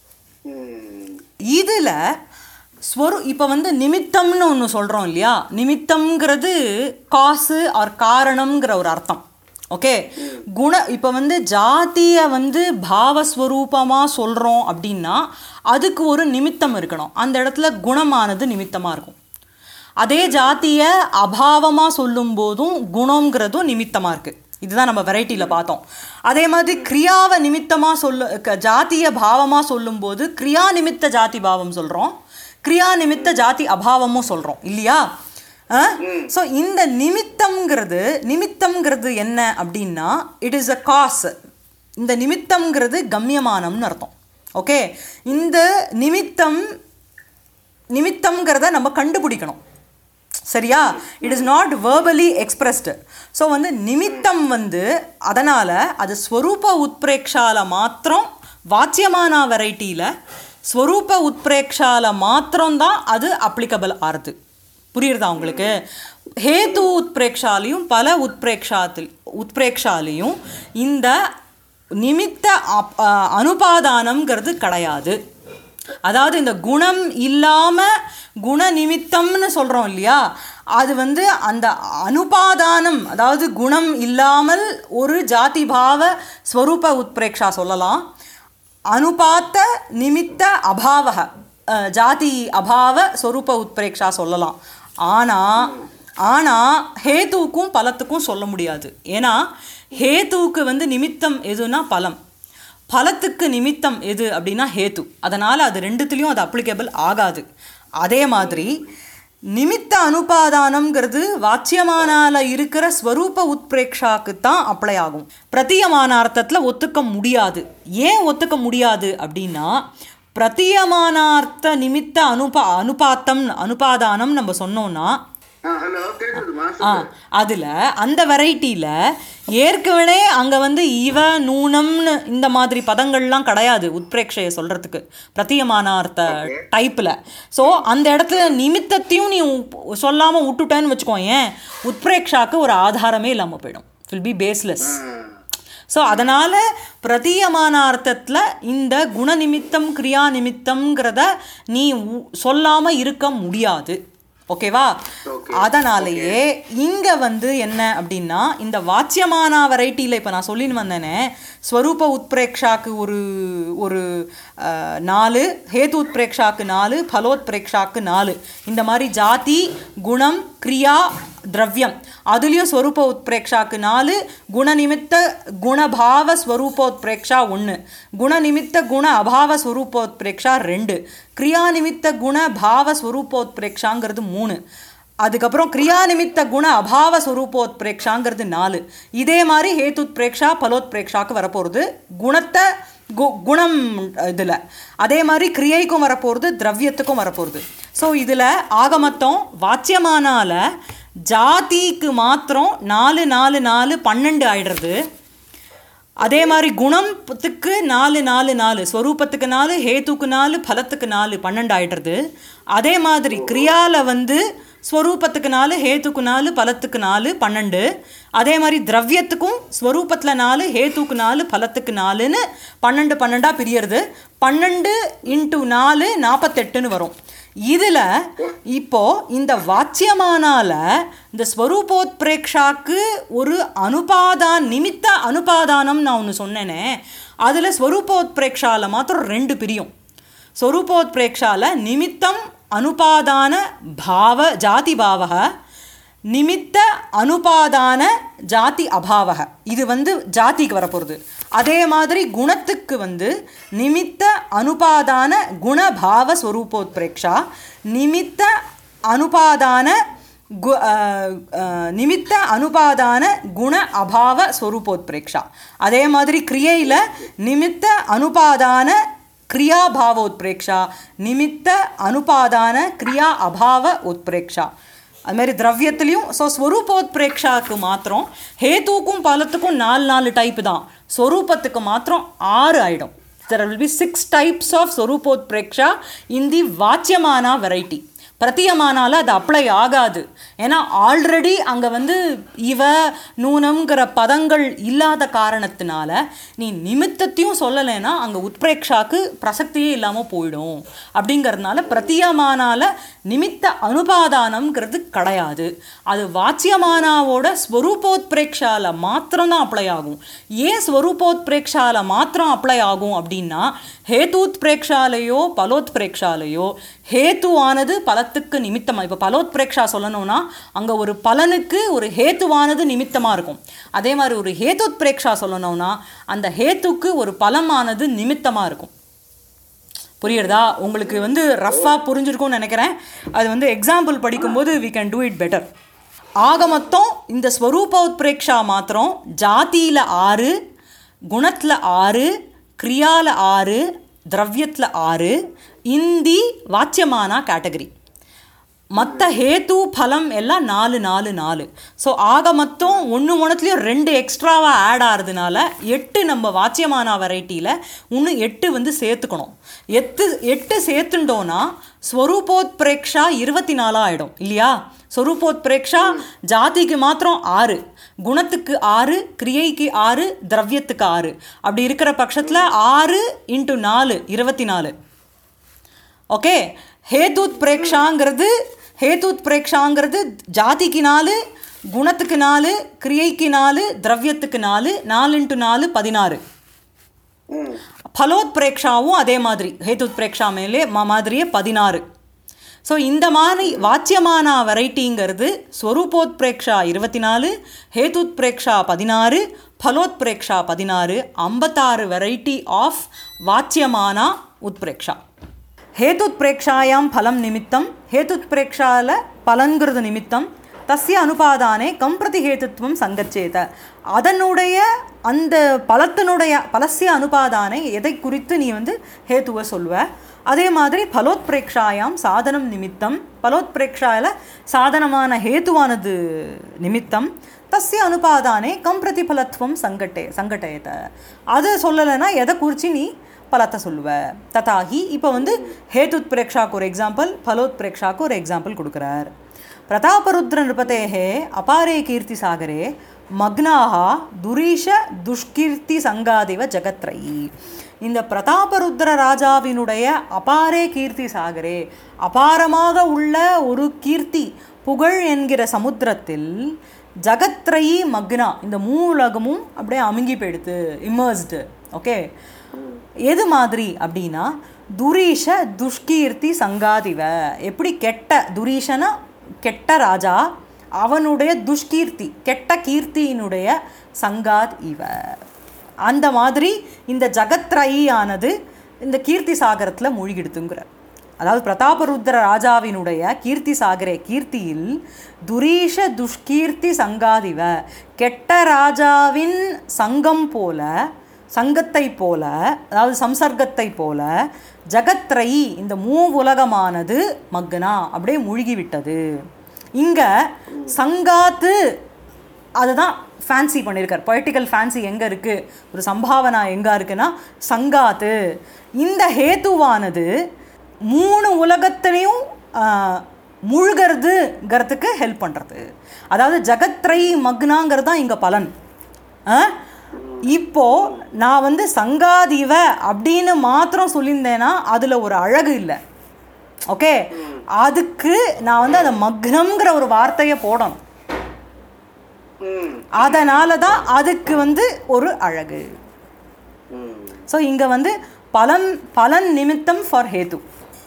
ம். இதில் ஸ்வரு இப்போ வந்து நிமித்தம்னு ஒன்று சொல்கிறோம் இல்லையா நிமித்தம்ங்கிறது காசு ஆர் காரணம்ங்கிற ஒரு அர்த்தம் ஓகே குண இப்போ வந்து ஜாதியை வந்து பாவஸ்வரூபமாக சொல்கிறோம் அப்படின்னா அதுக்கு ஒரு நிமித்தம் இருக்கணும் அந்த இடத்துல குணமானது நிமித்தமாக இருக்கும் அதே ஜாதியை அபாவமாக சொல்லும்போதும் குணங்கிறதும் நிமித்தமாக இருக்குது இதுதான் நம்ம வெரைட்டியில் பார்த்தோம் அதே மாதிரி கிரியாவை நிமித்தமாக சொல்லு க- ஜாதிய பாவமாக சொல்லும்போது கிரியா நிமித்த ஜாதி பாவம் சொல்கிறோம் கிரியா நிமித்த ஜாதி அபாவமும் சொல்கிறோம் இல்லையா ஸோ இந்த நிமித்தம்ங்கிறது நிமித்தம்ங்கிறது என்ன அப்படின்னா இட் இஸ் அ காஸ் இந்த நிமித்தம்ங்கிறது கம்யமானம்னு அர்த்தம் ஓகே இந்த நிமித்தம் நிமித்தம்ங்கிறத நம்ம கண்டுபிடிக்கணும் சரியா it is not verbally expressed so வந்து நிமித்தம் வந்து அதனால் அது ஸ்வரூப உத்பிரேக்ஷால மாத்திரம் வாச்சியமான வெரைட்டியில் ஸ்வரூப உத்பிரேக்ஷால மாத்திரம்தான் அது அப்ளிகபிள் ஆறுது புரியுறதா உங்களுக்கு ஹேது உத்பிரேக்ஷாலையும் பல உத்பிரேக்ஷாத்தில் உத்பிரேக்ஷாலையும் இந்த நிமித்த அப்- அ, அனுபாதானம்ங்கிறது கிடையாது அதாவது இந்த குணம் இல்லாமல் குண நிமித்தம்னு சொல்கிறோம் இல்லையா அது வந்து அந்த அனுபாதானம் அதாவது குணம் இல்லாமல் ஒரு ஜாதி பாவ ஸ்வரூப உத்பிரேக்ஷா சொல்லலாம் அனுபாத்த நிமித்த அபாவக அஹ், ஜாதி அபாவ ஸ்வரூப உத்பிரேக்ஷா சொல்லலாம் ஆனால் ஆனால் ஹேதுவுக்கும் பலத்துக்கும் சொல்ல முடியாது ஏன்னா ஹேதுவுக்கு வந்து நிமித்தம் எதுனா பலம் பலத்துக்கு நிமித்தம் எது அப்படின்னா ஹேத்து அதனால் அது ரெண்டுத்துலேயும் அது அப்ளிகபிள் ஆகாது அதே மாதிரி நிமித்த அனுபாதானம்ங்கிறது வாச்சியமானால இருக்கிற ஸ்வரூப உத்பிரேக்ஷாக்கு தான் அப்ளை ஆகும் பிரத்தியமான அர்த்தத்தில் ஒத்துக்க முடியாது ஏன் ஒத்துக்க முடியாது அப்படின்னா பிரத்தியமானார்த்த நிமித்த அனுபா அனுபாத்தம் அனுபாதானம் நம்ம சொன்னோம்னா ஆ ஹலோ கேக்குதுமா ஆ சொல்லு அதில் அந்த வெரைட்டியில் ஏற்கனவே அங்கே வந்து இவ நூனம்னு இந்த மாதிரி பதங்கள்லாம் கிடையாது உத்பிரேக்ஷையை சொல்கிறதுக்கு பிரத்தியமானார்த்த டைப்பில் ஸோ அந்த இடத்துல நிமித்தத்தையும் நீ சொல்லாமல் விட்டுட்டேன்னு வச்சுக்கோ ஏன் உத்பிரேக்ஷாக்கு ஒரு ஆதாரமே இல்லாமல் போயிடும் வில் பி பேஸ்லெஸ் ஸோ அதனால் பிரதீயமான அர்த்தத்தில் இந்த குணநிமித்தம் கிரியா நிமித்தம்ங்கிறத நீ சொல்லாமல் இருக்க முடியாது ஓகேவா அதனாலேயே இங்கே வந்து என்ன அப்படின்னா இந்த வாச்சியமான வெரைட்டியில் இப்போ நான் சொல்லின்னு வந்தேனே ஸ்வரூப உத்பிரேக்ஷாக்கு ஒரு ஒரு அஹ், நாலு ஹேது உத்பிரேக்ஷாக்கு நாலு பலோத்பிரேக்ஷாக்கு நாலு இந்த மாதிரி ஜாதி குணம் கிரியா திரவியம் அதுலேயும் ஸ்வரூப உத்பிரேக்ஷாக்கு நாலு குணநிமித்த குணபாவ ஸ்வரூபோத்பிரேக்ஷா ஒன்று குணநிமித்த குண அபாவ ஸ்வரூபோத்பிரேக்ஷா ரெண்டு கிரியா நிமித்த குண பாவ ஸ்வரூபோத்பிரேக்ஷாங்கிறது மூணு அதுக்கப்புறம் கிரியா நிமித்த குண அபாவ ஸ்வரூபோத்பிரேக்ஷாங்கிறது நாலு இதே மாதிரி ஹேத்துத்பிரேக்ஷா பலோத்பிரேக்ஷாக்கு வரப்போகிறது குணத்தை கு குணம் இதில் அதே மாதிரி கிரியைக்கும் வரப்போகிறது திரவியத்துக்கும் வரப்போகிறது ஸோ இதில் ஆகமத்தம் வாச்சியமானால ஜாதிக்கு மாத்திரம் நாலு நாலு நாலு பன்னெண்டு ஆயிடுறது அதே மாதிரி குணத்துக்கு நாலு நாலு நாலு ஸ்வரூபத்துக்கு நாலு ஹேத்துக்கு நாலு பலத்துக்கு நாலு பன்னெண்டு ஆயிடுறது அதே மாதிரி கிரியால வந்து ஸ்வரூபத்துக்கு நாலு ஹேத்துக்கு நாலு பலத்துக்கு நாலு பன்னெண்டு அதே மாதிரி திரவியத்துக்கும் ஸ்வரூபத்தில் நாலு ஹேத்துக்கு நாலு பலத்துக்கு நாலுன்னு பன்னெண்டு பன்னெண்டாக பிரியறது பன்னெண்டு இன்ட்டு நாலு நாற்பத்தெட்டுன்னு வரும் இதில் இப்போ இந்த வாச்சியமானால இந்த ஸ்வரூபோத்பிரேக்ஷாக்கு ஒரு அனுபாதான் நிமித்த அனுபாதானம் நான் ஒன்று சொன்னேனே அதில் ஸ்வரூபோத்பிரேக்ஷால மாத்திரம் ரெண்டு பிரியும் ஸ்வரூபோத்பிரேக்ஷால நிமித்தம் அனுபாதான பாவ ஜாதி பாவக நிமித்த அனுபாதான ஜாதி அபாவக இது வந்து ஜாதிக்கு வரப்போகிறது அதே மாதிரி குணத்துக்கு வந்து நிமித்த அனுபாதான குணபாவ ஸ்வரூபோத்பிரேக்ஷா நிமித்த அனுபாதான கு அஹ், அஹ், நிமித்த அனுபாதான குண அபாவ ஸ்வரூபோத்பிரேக்ஷா அதே மாதிரி கிரியையில் நிமித்த அனுபாதான கிரியாபாவோத்பிரேக்ஷா நிமித்த அனுபாதான கிரியா அபாவ உத்பிரேக்ஷா அது மாதிரி திரவியத்துலேயும் ஸோ ஸ்வரூபோத்பிரேக்ஷாவுக்கு மாத்திரம் ஹேத்துக்கும் பலத்துக்கும் நாலு நாலு டைப்பு தான் ஸ்வரூபத்துக்கு மாத்திரம் ஆறு ஆயிடும் there will be six types of swarupotpreksha in the vachyamana variety பிரத்தியமானால அது அப்ளை ஆகாது ஏன்னா ஆல்ரெடி அங்கே வந்து இவ நூனம்ங்கிற பதங்கள் இல்லாத காரணத்தினால நீ நிமித்தத்தையும் சொல்லலைன்னா அங்கே உத்பிரேக்ஷாக்கு பிரசக்தியே இல்லாமல் போயிடும் அப்படிங்கிறதுனால பிரத்தியமானால நிமித்த அனுபாதானம்ங்கிறது கிடையாது அது வாச்சியமானாவோட ஸ்வரூபோத்பிரேக்ஷால மாத்திரம்தான் அப்ளை ஆகும் ஏன் ஸ்வரூபோத்பிரேக்ஷால மாத்திரம் அப்ளை ஆகும் அப்படின்னா ஹேதூத் பிரேக்ஷாலையோ பலோத் பிரேக்ஷாலையோ ஹேத்துவானது பலத்துக்கு நிமித்தமாக இப்போ பலோத் பிரேக்ஷா சொல்லணும்னா அங்கே ஒரு பலனுக்கு ஒரு ஹேத்துவானது நிமித்தமாக இருக்கும் அதே மாதிரி ஒரு ஹேத்துத் பிரேக்ஷா சொல்லணும்னா அந்த ஹேத்துக்கு ஒரு பலமானது நிமித்தமாக இருக்கும் புரியுறதா உங்களுக்கு வந்து ரஃப்பாக புரிஞ்சிருக்கும்னு நினைக்கிறேன் அது வந்து எக்ஸாம்பிள் படிக்கும்போது we can do it better ஆக மொத்தம் இந்த ஸ்வரூபோத்பிரேக்ஷா மாத்திரம் ஜாதியில் ஆறு குணத்தில் ஆறு கிரியால ஆறு திரவியத்தில் ஆறு இந்தி வாச்சியமானா கேட்டகரி மற்ற ஹேத்து பலம் எல்லாம் நாலு நாலு நாலு ஸோ ஆக மொத்தம் ஒன்று ஒன்றுத்துலேயும் ரெண்டு எக்ஸ்ட்ராவாக ஆட் ஆகிறதுனால எட்டு நம்ம வாச்சியமான வெரைட்டியில் இன்னும் எட்டு வந்து சேர்த்துக்கணும் எட்டு எட்டு சேர்த்துட்டோன்னா ஸ்வரூபோத்பிரேக்ஷா இருபத்தி நாலாக ஆகிடும் இல்லையா ஸ்வரூபோத்பிரேக்ஷா ஜாதிக்கு மாத்திரம் ஆறு குணத்துக்கு ஆறு கிரியைக்கு ஆறு திரவியத்துக்கு ஆறு அப்படி இருக்கிற பட்சத்தில் ஆறு இன்ட்டு நாலு இருபத்தி நாலு ஓகே ஹேதுத் பிரேக்ஷாங்கிறது ஹேதுத் பிரேக்ஷாங்கிறது ஜாதிக்கு நாலு குணத்துக்கு நாலு கிரியைக்கு நாலு திரவியத்துக்கு நாலு நாலு இன்ட்டு நாலு பதினாறு ம் ஃபலோத் பிரேக்ஷாவும் அதே மாதிரி ஹேதுத் பிரேக்ஷா மேலே ம- மாதிரியே பதினாறு ஸோ இந்த மாதிரி வாச்சியமான வெரைட்டிங்கிறது ஸ்வரூபோத் பிரேக்ஷா இருபத்தி நாலு ஹேதுத் பிரேக்ஷா பதினாறு ஃபலோத் பிரேக்ஷா பதினாறு ஐம்பத்தாறு வெரைட்டி ஆஃப் வாச்சியமானா உத்பிரேக்ஷா ஹேதுத்பிரேக்ஷாயாம் பலம் நிமித்தம் ஹேதுத்பிரேக்ஷால பலங்கிறது நிமித்தம் தஸ்ய அனுபாதானே கம் பிரதி ஹேதுத்வம் சங்கச்சேத அதனுடைய அந்த பலத்தினுடைய பலசிய அனுபாதானே எதை குறித்து நீ வந்து ஹேத்துவை சொல்வ அதே மாதிரி பலோத்பிரேக்ஷாயாம் சாதனம் நிமித்தம் பலோத்பிரேக்ஷால சாதனமான ஹேத்துவானது நிமித்தம் தஸ்ய அனுபாதானே கம் பிரதிபலத்துவம் சங்கட்டே சங்கட்டேத அது சொல்லலைன்னா எதை குறித்து நீ பலத்தை சொல்லுவ ததாகி இப்போ வந்து ஹேதுத் பிரேக்ஷாக்கு ஒரு எக்ஸாம்பிள் பலோத் பிரேக்ஷாக்கு ஒரு எக்ஸாம்பிள் கொடுக்குறார் பிரதாபருத்ர நிருபதேகே அபாரே கீர்த்தி சாகரே மக்னாக துரீஷ துஷ்கீர்த்தி சங்காதிவ ஜகத்ரயி இந்த பிரதாபருத்ர ராஜாவினுடைய அபாரே கீர்த்தி சாகரே அபாரமாக உள்ள ஒரு கீர்த்தி புகழ் என்கிற சமுத்திரத்தில் ஜகத்ரயி மக்னா இந்த மூலகமும் அப்படியே அமுங்கி போயிடுது இம்மர்ஸ்டு ஓகே எது மாதிரி அப்படின்னா துரீஷ துஷ்கீர்த்தி சங்காதிவ எப்படி கெட்ட துரீஷனா கெட்ட ராஜா அவனுடைய துஷ்கீர்த்தி கெட்ட கீர்த்தியினுடைய சங்காத் இவ அந்த மாதிரி இந்த ஜகத்ரயியானது இந்த கீர்த்தி சாகரத்தில் மூழ்கிடுத்துங்கிற அதாவது பிரதாபருத்ர ராஜாவினுடைய கீர்த்தி சாகரே கீர்த்தியில் துரீஷ துஷ்கீர்த்தி சங்காதிவ கெட்ட ராஜாவின் சங்கம் போல சங்கத்தை போல அதாவது சம்சர்க்கத்தை போல ஜகத்ரயி இந்த மூ உலகமானது மக்னா அப்படியே மூழ்கிவிட்டது இங்கே சங்காத்து அதுதான் ஃபேன்சி பண்ணியிருக்கார் பொலிட்டிக்கல் ஃபேன்சி எங்கே இருக்குது ஒரு சம்பாவனா எங்கே இருக்குன்னா சங்காத்து இந்த ஹேத்துவானது மூணு உலகத்திலையும் ஆஹ், முழுகிறதுங்கிறதுக்கு ஹெல்ப் பண்ணுறது அதாவது ஜகத்ரை மக்னாங்கிறது தான் இங்கே பலன் ஆ? இப்போ நான் வந்து சங்காதிவ அப்படின்னு மாத்திரம் சொல்லியிருந்தேன்னா அதில் ஒரு அழகு இல்லை ஓகே அதுக்கு நான் வந்து அந்த மக்னம்ங்கிற ஒரு வார்த்தையை போடணும் ம் அதனால தான் அதுக்கு வந்து ஒரு அழகு ம் ஸோ இங்கே வந்து பலன் பலன் நிமித்தம் ஃபார் ஹேது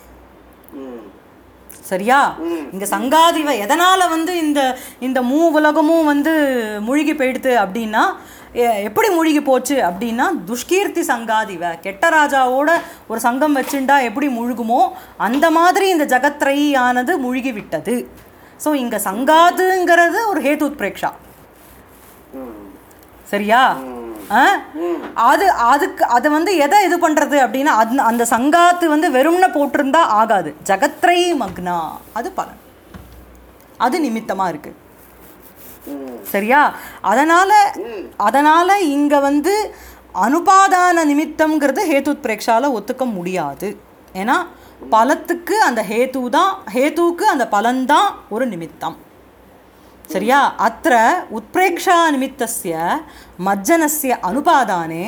ம் சரியா இங்க சங்காதிவ எதனால வந்து இந்த இந்த மூ உலகமும் வந்து மூழ்கி போயிடுது அப்படின்னா எ- எப்படி மூழ்கி போச்சு அப்படின்னா துஷ்கீர்த்தி சங்காதிவ கெட்ட ராஜாவோட ஒரு சங்கம் வச்சுண்டா எப்படி முழுகுமோ அந்த மாதிரி இந்த ஜகத்ரையானது மூழ்கி விட்டது ஸோ இங்க சங்காதுங்கிறது ஒரு ஹேது உத்பிரேக்ஷா ம் சரியா ஆ? அது அதுக்கு அதை வந்து எதை இது பண்ணுறது அப்படின்னா அந்த அந்த சங்காத்து வந்து வெறும்னு போட்டிருந்தா ஆகாது ஜகத்ரை மக்னா அது பலன் அது நிமித்தமாக இருக்கு ம் சரியா அதனால் அதனால் இங்கே வந்து அனுபாதான நிமித்தம்ங்கிறது ஹேதுத்பிரேக்ஷால ஒத்துக்க முடியாது ஏன்னா பலத்துக்கு அந்த ஹேது தான் ஹேதுவுக்கு அந்த பலன்தான் ஒரு நிமித்தம் சரியா அத்த உத்பிரேக்ஷா நிமித்தஸ்ய மஜ்ஜனஸ்ய அனுபாதானே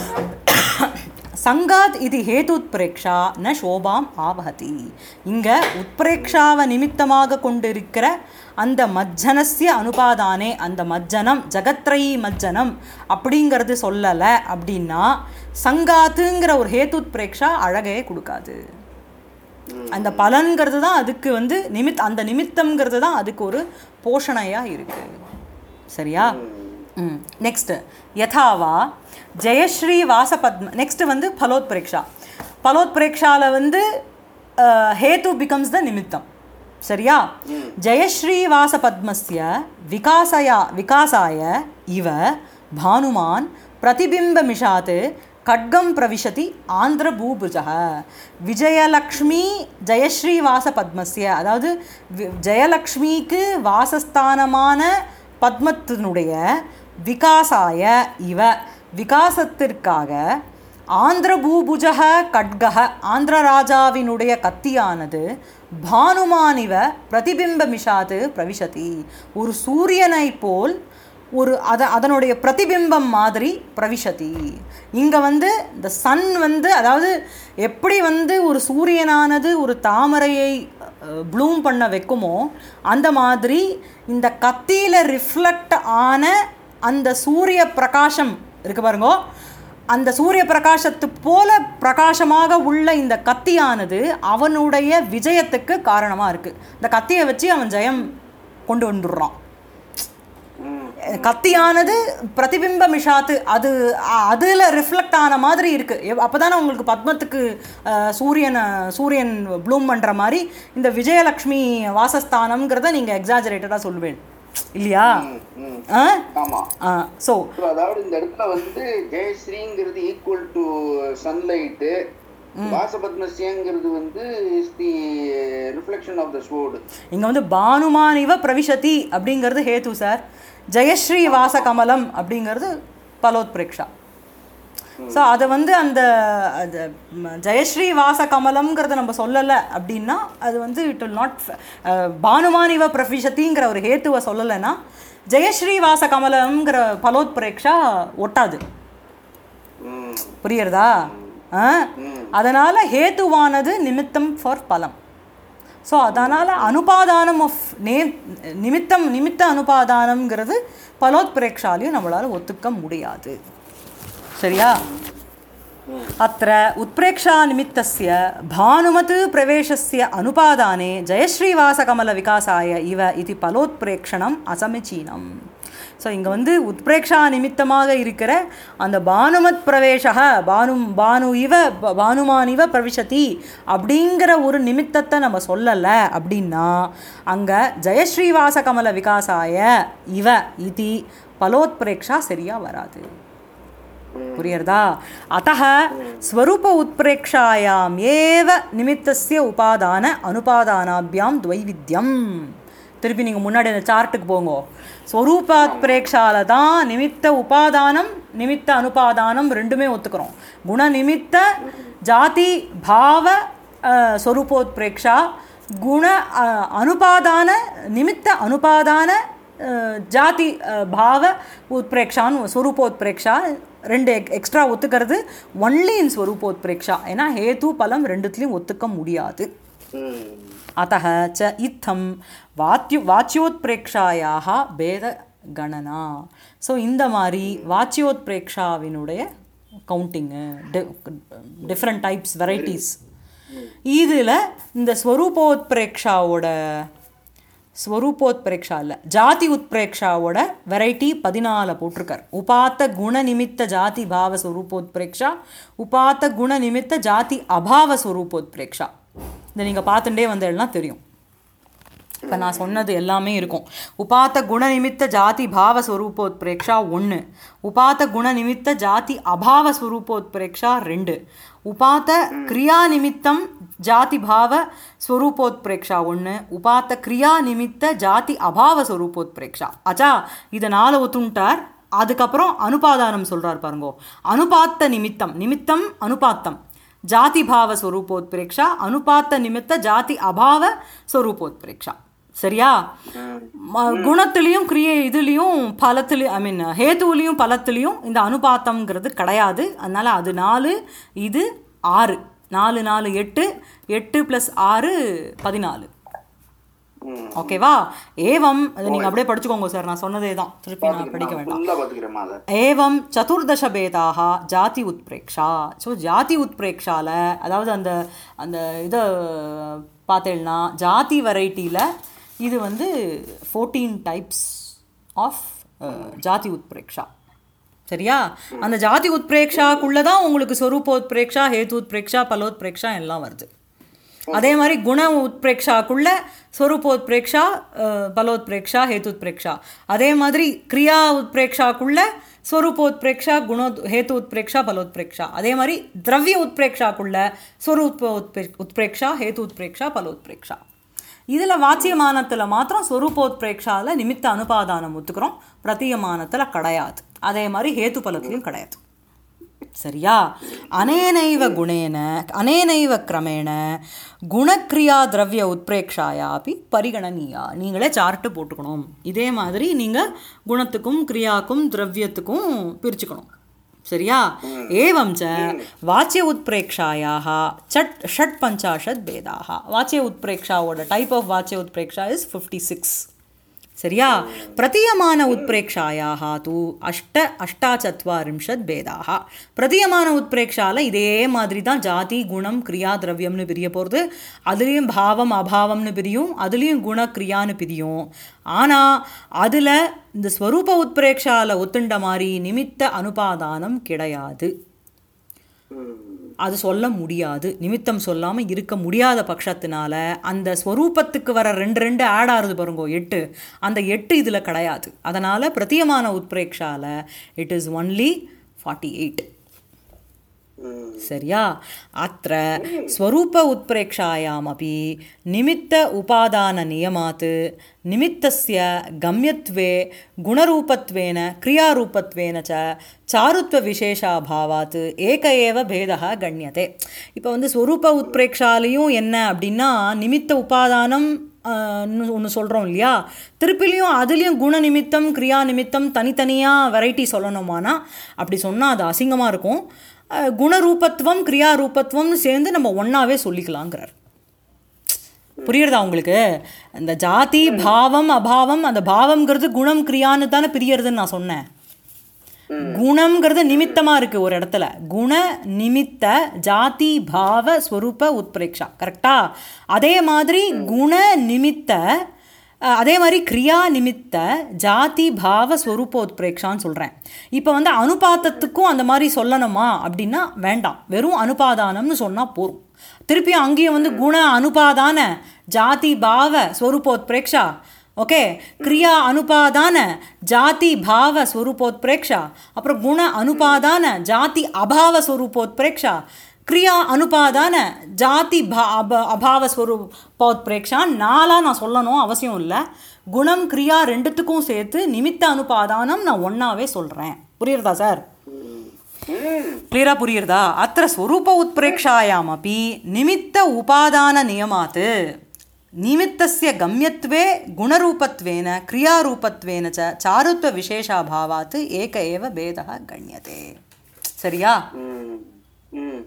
சங்காத் இது ஹேதுத்பிரேக்ஷா ந சோபாம் ஆவஹதி இங்க உத்பிரேக்ஷாவை நிமித்தமாக கொண்டிருக்கிற அந்த மஜ்ஜனஸ்ய அனுபாதானே அந்த மஜ்ஜனம் ஜகத்ரயி மஜ்ஜனம் அப்படிங்கிறது சொல்லலை அப்படின்னா சங்காத்துங்கிற ஒரு ஹேதுத்பிரேக்ஷா அழகையே கொடுக்காது அந்த பலன்கிறது தான் அதுக்கு வந்து நிமித் அந்த நிமித்தம்ங்கிறது தான் அதுக்கு ஒரு போஷணையாக இருக்கு சரியா ம் நெக்ஸ்ட் யதாவா ஜெயஸ்ரீ வாசபத்ம நெக்ஸ்ட் வந்து பலோத்பிரேக்ஷா பலோத்பிரேக்ஷால வந்து அஹ், ஹேது பிகம்ஸ் த நிமித்தம் சரியா ஜெயஸ்ரீ வாசபத்மஸ்ய விகாசயா விகாசாய இவ பானுமான் பிரதிபிம்பமிஷாத் खड्गं प्रविशति ஆந்திரபூபுஜः விஜயலக்ஷ்மி ஜெயஸ்ரீ வாசபத்மஸ்ய அதாவது வி- ஜெயலக்ஷ்மிக்கு வாசஸ்தானமான பத்மத்தினுடைய விகாசாய இவ விகாசத்திற்காக ஆந்திரபூபுஜக கட்கக ஆந்திர ராஜாவினுடைய கத்தியானது பானுமானிவ பிரதிபிம்பமிஷாது பிரவிசதி ஒரு சூரியனை போல் ஒரு அத அதனுடைய பிரதிபிம்பம் மாதிரி பிரவிசதி இங்கே வந்து இந்த சன் வந்து அதாவது எப்படி வந்து ஒரு சூரியனானது ஒரு தாமரையை ப்ளூம் பண்ண வைக்குமோ அந்த மாதிரி இந்த கத்தியில் ரிஃப்ளெக்ட் ஆன அந்த சூரிய பிரகாசம் இருக்கு பாருங்கோ அந்த சூரிய பிரகாசத்து போல பிரகாசமாக உள்ள இந்த கத்தியானது அவனுடைய விஜயத்துக்கு காரணமாக இருக்குது இந்த கத்தியை வச்சு அவன் ஜெயம் கொண்டு வந்துடுறான் கத்தியானது பிரதிபிம்ப மிஷாத்து அது அ- அதுல ரிஃப்ளெக்ட் ஆன மாதிரி இருக்கு எவ்- அப்பதானே உங்களுக்கு பத்மத்துக்கு அஹ், சூரியன் சூரியன் ப்ளூம் பண்ற மாதிரி இந்த விஜயலக்ஷ்மி வாசஸ்தானம்ங்கிறத நீங்க எக்ஸாஜரேட்டடா சொல்லுவேன் இல்லையா ம். ஆ ஆமா ஸோ So, அதாவது இந்த இடத்துல வந்து ஜெயஸ்ரீங்கிறது ஈக்குவல் டு சன்லைட்டு வாசபத்மசியங்கிறது வந்து is the reflection of the sword இங்க வந்து பானுமானிவ பிரவிசதி அப்படிங்கிறது ஹேது சார் ஜெயஸ்ரீ வாசகமலம் அப்படிங்கிறது பலோத்பிரேக்ஷா ஸோ அதை வந்து அந்த அது ம, ஜெயஸ்ரீ வாசகமலம்ங்கிறத நம்ம சொல்லலை அப்படின்னா அது வந்து இட் வில் நாட் பானுமானிவ பிரபிஷத்திங்கிற ஒரு ஹேத்துவை சொல்லலைன்னா ஜெயஸ்ரீ வாசகமலம்ங்கிற பலோத்பிரேக்ஷா ஒட்டாது புரியுறதா ஆ அதனால் ஹேத்துவானது நிமித்தம் ஃபார் பலம் ஸோ அதனால் அனுபாதானம் ஆஃப் நே நிமித்தம் நிமித்த அனுபாதானம்ங்கிறது பலோத்பிரேக்ஷாலையும் நம்மளால் ஒத்துக்க முடியாது சரியா अत्र उत्प्रेक्षानिमित्तस्य भानुमत् प्रवेशस्य अनुपादाने जयश्रीवासकमलविकासाय इव इति பலோத்பிரேக்ஷணம் அசமிச்சீனம் ஸோ இங்கே வந்து உத்பிரேக்ஷா நிமித்தமாக இருக்கிற அந்த பானுமத் பிரவேசக பானு பானு இவ ப- பானுமான் இவ பிரவிசதி அப்படிங்கிற ஒரு நிமித்தத்தை நம்ம சொல்லலை அப்படின்னா அங்கே ஜெயஸ்ரீவாசகமல விகாசாய இவ இதி பலோத்பிரேக்ஷா சரியாக வராது புரியுறதா அத்தः ஸ்வரூப உத்பிரேக்ஷாயாம் ஏவ நிமித்தஸ்ய உபாதான அனுபாதானாபியாம் துவைவித்யம் திருப்பி நீங்கள் முன்னாடி அந்த சார்ட்டுக்கு போங்க ஸ்வரூபாத்பிரேக்ஷால தான் நிமித்த உபாதானம் நிமித்த அனுபாதானம் ரெண்டுமே ஒத்துக்கிறோம் குண நிமித்த ஜாதி பாவ அஹ், ஸ்வரூபோத்பிரேக்ஷா குண அஹ், அனுபாதான நிமித்த அனுபாதான அஹ், ஜாதி அஹ், பாவ உத்பிரேக்ஷான்னு ஸ்வரூபோத்பிரேக்ஷா ரெண்டு எக் எக்ஸ்ட்ரா ஒத்துக்கிறது ஒன்லி இன் ஸ்வரூபோத்பிரேக்ஷா ஏன்னா ஹேது பலம் ரெண்டுத்துலேயும் ஒத்துக்க முடியாது अतः च इत्थं வாத்யு வாச்சியோத்பிரேக்ஷாயாக பேத கணனா ஸோ இந்த மாதிரி வாச்சியோத்பிரேக்ஷாவினுடைய கவுண்டிங்கு டிஃப்ரெண்ட் டைப்ஸ் வெரைட்டிஸ் இதில் இந்த ஸ்வரூபோத்பிரேக்ஷாவோட ஸ்வரூபோத்பிரேக்ஷா இல்லை ஜாதி உத்பிரேக்ஷாவோட வெரைட்டி பதினால போட்டிருக்கார் உபாத்த குண நிமித்த ஜாதி பாவ ஸ்வரூபோத்பிரேக்ஷா உபாத்த குண நிமித்த ஜாதி அபாவ ஸ்வரூபோத்பிரேக்ஷா இதை நீங்கள் பார்த்துட்டே வந்தேன்னா தெரியும் இப்போ நான் சொன்னது எல்லாமே இருக்கும் உபாத்த குண நிமித்த ஜாதி பாவ ஸ்வரூபோத்பிரேக்ஷா ஒன்று உபாத்த குண நிமித்த ஜாதி அபாவ ஸ்வரூபோத்பிரேக்ஷா ரெண்டு உபாத்த கிரியா நிமித்தம் ஜாதி பாவ ஸ்வரூபோத்பிரேக்ஷா ஒன்று உபாத்த கிரியா நிமித்த ஜாதி அபாவ ஸ்வரூபோத்பிரேக்ஷா அச்சா இதை நாலு ஒத்துண்டார் அதுக்கப்புறம் அனுபாதானம் சொல்றார் பாருங்கோ அனுபாத்த நிமித்தம் நிமித்தம் அனுபாத்தம் ஜாதி பாவ ஸ்வரூபோத்பிரேக்ஷா அனுபாத்த நிமித்த ஜாதி அபாவ ஸ்வரூபோத்பிரேக்ஷா சரியா ம- குணத்திலையும் கிரியை இதுலேயும் பலத்துலேயும் ஐ மீன் ஹேத்துவிலையும் பலத்துலேயும் இந்த அனுபாத்தம்ங்கிறது கிடையாது அதனால அது நாலு இது ஆறு நாலு நாலு எட்டு எட்டு ப்ளஸ் ஆறு பதினாலு ம். ஓகேவா ஏவம் அது நீங்கள் அப்படியே படிச்சுக்கோங்க சார் நான் சொன்னதே தான் திருப்பி நான் படிக்க வேண்டாம் ஃபுல்லா பாத்துக்கிறேன் அதை ஏவம் சதுர்தசபேதாக ஜாதி உத்பிரேக்ஷா ஸோ ஜாதி உத்பிரேக்ஷால அதாவது அந்த அந்த இதை பார்த்தேன்னா ஜாதி வெரைட்டியில் இது வந்து ஃபோர்டீன் டைப்ஸ் ஆஃப் ஜாதி உத்பிரேக்ஷா சரியா அந்த ஜாதி உத்பிரேக்ஷாக்குள்ளே தான் உங்களுக்கு ஸ்வரூப உத்பிரேக்ஷா ஹேத்து உத்பிரேக்ஷா பலோத்பிரேக்ஷா எல்லாம் வருது அதே மாதிரி குண உத்பிரேக்ஷாக்குள்ள ஸ்வரூபோத்பிரேக்ஷா அஹ், பலோத்பிரேக்ஷா ஹேத்துத்பிரேக்ஷா அதே மாதிரி கிரியா உத்பிரேக்ஷாக்குள்ள ஸ்வரூபோத்பிரேக்ஷா குணோ ஹேத்து உத்பிரேக்ஷா பலோத்பிரேக்ஷா அதே மாதிரி திரவிய உத்பிரேக்ஷாக்குள்ள ஸ்வரூப உத்பிரே உத்பிரேக்ஷா ஹேத்து உத்பிரேக்ஷா பலோத்பிரேக்ஷா இதில் வாச்சியமானத்தில் மாத்திரம் ஸ்வரூபோத்பிரேக்ஷாவில் நிமித்த அனுபாதானம் ஒத்துக்கிறோம் பிரதீயமானத்தில் கிடையாது அதே மாதிரி ஹேத்து பலத்துலையும் கிடையாது சரியா அனேனைவ குணேன அனேனைவ கிரமேண குணக்ரியா திரவிய உத்பிரேக்ஷாயா அப்படி பரிகணனீயா நீங்களே சார்ட்டு போட்டுக்கணும் இதே மாதிரி நீங்கள் குணத்துக்கும் கிரியாக்கும் திரவியத்துக்கும் பிரிச்சுக்கணும் சரியா ஏவம் ச வாச்சிய உத்பிரேக்ஷாயாக சட் ஷட் பஞ்சாஷத் பேதாக வாச்சிய உத்பிரேக்ஷாவோட டைப் ஆஃப் வாச்சிய உத்பிரேக்ஷா இஸ் ஃபிஃப்டி சிக்ஸ் சரியா பிரதீயமான உத்பிரேக்ஷாயாக தூ அஷ்ட அஷ்டாச்சத்வாரிம்ஷத் பேதாக பிரதீயமான உத்பிரேக்ஷால இதே மாதிரி தான் ஜாதி குணம் கிரியா திரவியம்னு பிரிய போகிறது அதுலேயும் பாவம் அபாவம்னு பிரியும் அதுலேயும் குண கிரியான்னு பிரியும் ஆனால் அதில் இந்த ஸ்வரூப உத்பிரேக்ஷால ஒத்துண்ட மாதிரி நிமித்த அனுபாதானம் கிடையாது ம். அது சொல்ல முடியாது நிமித்தம் சொல்லாமல் இருக்க முடியாத பட்சத்தினால அந்த ஸ்வரூபத்துக்கு வர ரெண்டு ரெண்டு ஆட் ஆறுது பாருங்கோ எட்டு அந்த எட்டு இதில் கிடையாது அதனால் பிரத்தியமான உத்பிரேக்ஷால it is only forty eight hmm. சரியா அத்த ஸ்வரூப உத்பிரேக்ஷாயாமपि நிமித்த உபாதான நியமாத் நிமித்தஸ்ய கம்யத்வே குணரூபத்வேன கிரியாரூபத்வேன ச சாருத்வ விசேஷாபாவாத் ஏக ஏவ பேதः கண்யதே இப்போ வந்து ஸ்வரூப உத்பிரேக்ஷாலையும் என்ன அப்படின்னா நிமித்த உபாதானம் ஒன்று சொல்கிறோம் இல்லையா திருப்பிலையும் அதுலேயும் குண நிமித்தம் கிரியா நிமித்தம் தனித்தனியாக வெரைட்டி சொல்லணுமானா அப்படி சொன்னால் அது அசிங்கமாக இருக்கும் அஹ், குணரூபத்துவம் கிரியா ரூபத்துவம்னு சேர்ந்து நம்ம ஒன்றாவே சொல்லிக்கலாங்கிறார் புரியுறதா உங்களுக்கு இந்த ஜாதி பாவம் அபாவம் அந்த பாவம்ங்கிறது குணம் கிரியான்னு தானே பிரியறதுன்னு நான் சொன்னேன் குணம்ங்கிறது நிமித்தமாக இருக்குது ஒரு இடத்துல குண நிமித்த ஜாதி பாவ ஸ்வரூப உத்பிரேக்ஷா கரெக்டா அதே மாதிரி குண நிமித்த அஹ், அதே மாதிரி கிரியா நிமித்த ஜாதி பாவ ஸ்வரூப உத்பிரேக்ஷான்னு சொல்கிறேன் இப்போ வந்து அனுபாத்தத்துக்கும் அந்த மாதிரி சொல்லணுமா அப்படின்னா வேண்டாம் வெறும் அனுபாதானம்னு சொன்னால் போதும் திருப்பியும் அங்கேயும் வந்து குண அனுபாதான ஜாதி பாவ ஸ்வரூபோத்பிரேக்ஷா ஓகே கிரியா அனுபாதான ஜாதி பாவ ஸ்வரூபோத்பிரேக்ஷா அப்புறம் குண அனுபாதான ஜாதி அபாவ ஸ்வரூபோத்பிரேக்ஷா கிரியா அனுபாதான ஜாதி பா அப அபாவ ஸ்வரூபோத்பிரேக்ஷா நாலா நான் சொல்லணும் அவசியம் இல்லை குணம் கிரியா ரெண்டுத்துக்கும் சேர்த்து நிமித்த அனுபாதானம் நான் ஒன்றாவே சொல்கிறேன் புரியுறதா சார் ம். क्लियरा पुरीर्दा अत्र स्वरूप उत्प्रेक्षायामपि निमित्त उपादाननियमात् निमित्तस्य गम्यत्वे गुणरूपत्वेन क्रियारूपत्वेन च चारुत्वविशेषाभावात् एक एव भेदः गण्यते சரியா ம். ம்.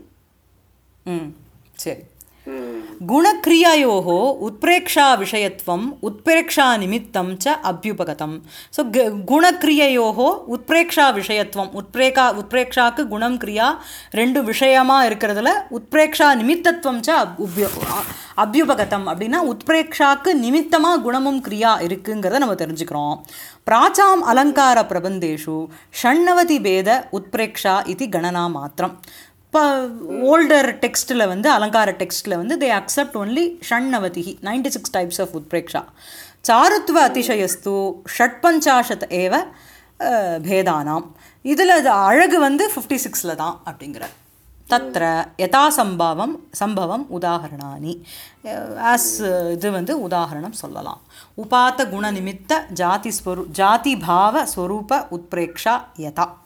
ம் சரி ம். गुणक्रियायोः उत्प्रेक्षाविषयत्वम् उत्प्रेक्षानिमित्तं च अभ्युपगतं सो ग गुणक्रिययोः उत्प्रेक्षाविषयत्वம் உத்பிரேகா உத்பிரேக்ஷாக்கு குணம் கிரியா ரெண்டு விஷயமா இருக்கிறதுல உத்பிரேக்ஷா நிமித்தத்துவம் ச அப்- உப்யு அ- அபியுபகதம் அப்படின்னா உத்பிரேக்ஷாக்கு நிமித்தமாக குணமும் கிரியா இருக்குங்கிறத நம்ம தெரிஞ்சுக்கிறோம் பிராச்சாம் அலங்கார பிரபந்தேஷு ஷண்ணவதி பேத உத்பிரேக்ஷா இது கணனா மாத்திரம் இப்போ ஓல்டர் டெக்ஸ்ட்டில் வந்து அலங்கார டெக்ஸ்ட்டில் வந்து தே அக்செப்ட் ஒன்லி ஷண்ணவதிஹி நைன்டி சிக்ஸ் டைப்ஸ் ஆஃப் உத்பிரேக்ஷா சாருத்வ அதிசயஸ்து ஷட்பஞ்சாஷத் ஏவ அஹ், பேதானாம் இதில் அது அழகு வந்து ஃபிஃப்டி சிக்ஸில் தான் அப்படிங்கிற தத்ர யதா சம்பவம் சம்பவம் உதாகரணானி ஆஸ் இது வந்து உதாகரணம் சொல்லலாம் உபாத்த குண நிமித்த ஜாதி ஸ்வரு ஜாதி பாவ ஸ்வரூப உத்பிரேக்ஷா யதா